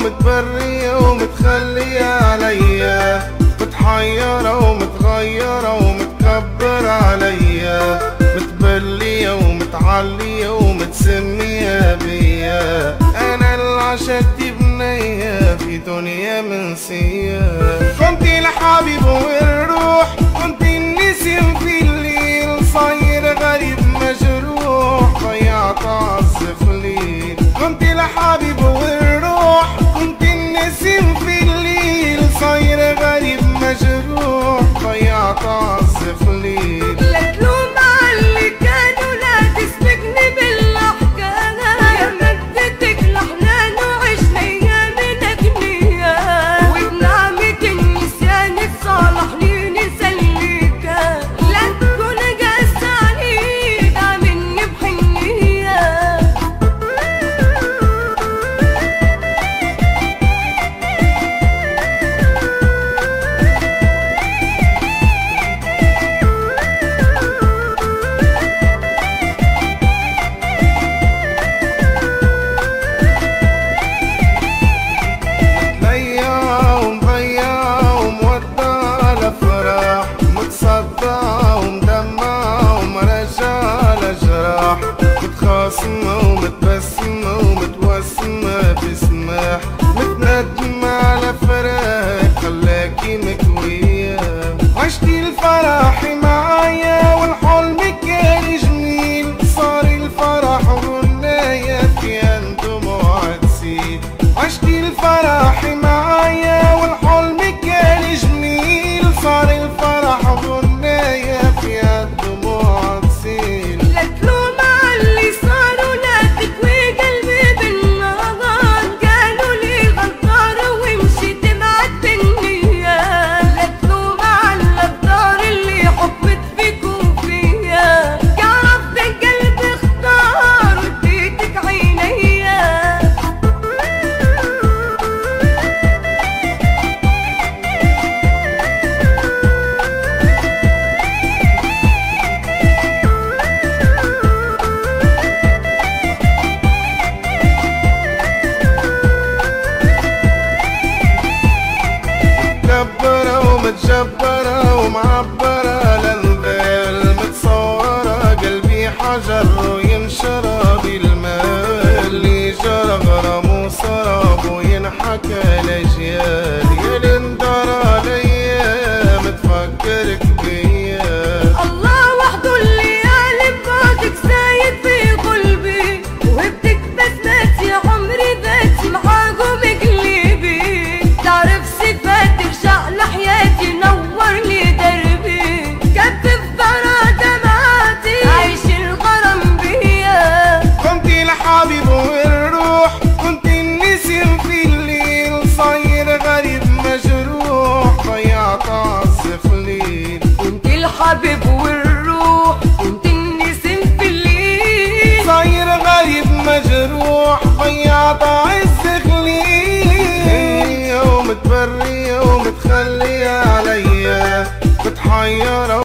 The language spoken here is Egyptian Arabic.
ومتبرية ومتخلية عليا متحيرة ومتغيرة ومتكبرة عليا متبلية ومتعلية ومتسمية بيا أنا اللي عشقت بنية في دنيا منسية كنت الحبيب والروح كنت النسيم في الليل صاير غريب مجروح ضيعت عالزفليل كنت الحبيب والروح كنت النسيم في الليل صاير غريب مجروح ضيعت عالزفليل لا تلوم عاللي كانوا لا تسبقني بالاحكام يا مدتك الاحلام وعشنا ايامنا كنية وبنعمة النسيان تصالح لي نسليك لا تكون قاسى علي دعمني بحنية ليا ومضيع ومودع لفرح متصدع ومدمع ومرجع لجراح متخاصمة ومتبسمة ومتوسمة بسماح متندمة على فراق خلاكي مكوية عشتي الفرح معايا والحلم كان جميل صار الفرح غناية فيها دموع تسيل عشتي الفرح معايا والحلم كان جميل صار الفرح غناية فيها دموع تسيل لا تلوم عاللي صار ولا تكوي قلبي بالنار قالوا لي غدار ومشيت معك بالنية لا تلوم عالغدار اللي حبت فيك وفيا قربت قلبي اختار وديتك عينيا متكبرة ومتجبرة ومعبرة للذيل متصورة قلبي حجر وينشرى بالمال اللي جرى غرام وسراب وينحكى لأجيال يا اندرى الايام تفكرك بيا الله وحده اللي قال بعدك زايد في قلبي وهبتك بسمات يا عمري ذات معاكم قلبي تعرف صفاتك شعل حياتي نور لي دربي كفف برا دمعاتي عيش الغرام بيا كنت الحبيب والروح كنت النسيم في الليل صاير غريب مجروح ضيعت عالزفليل كنت الحبيب والروح كنت النسيم في الليل صاير غريب مجروح ضيعت عز خليل ومتبرية ومتخلية عليا متحيرة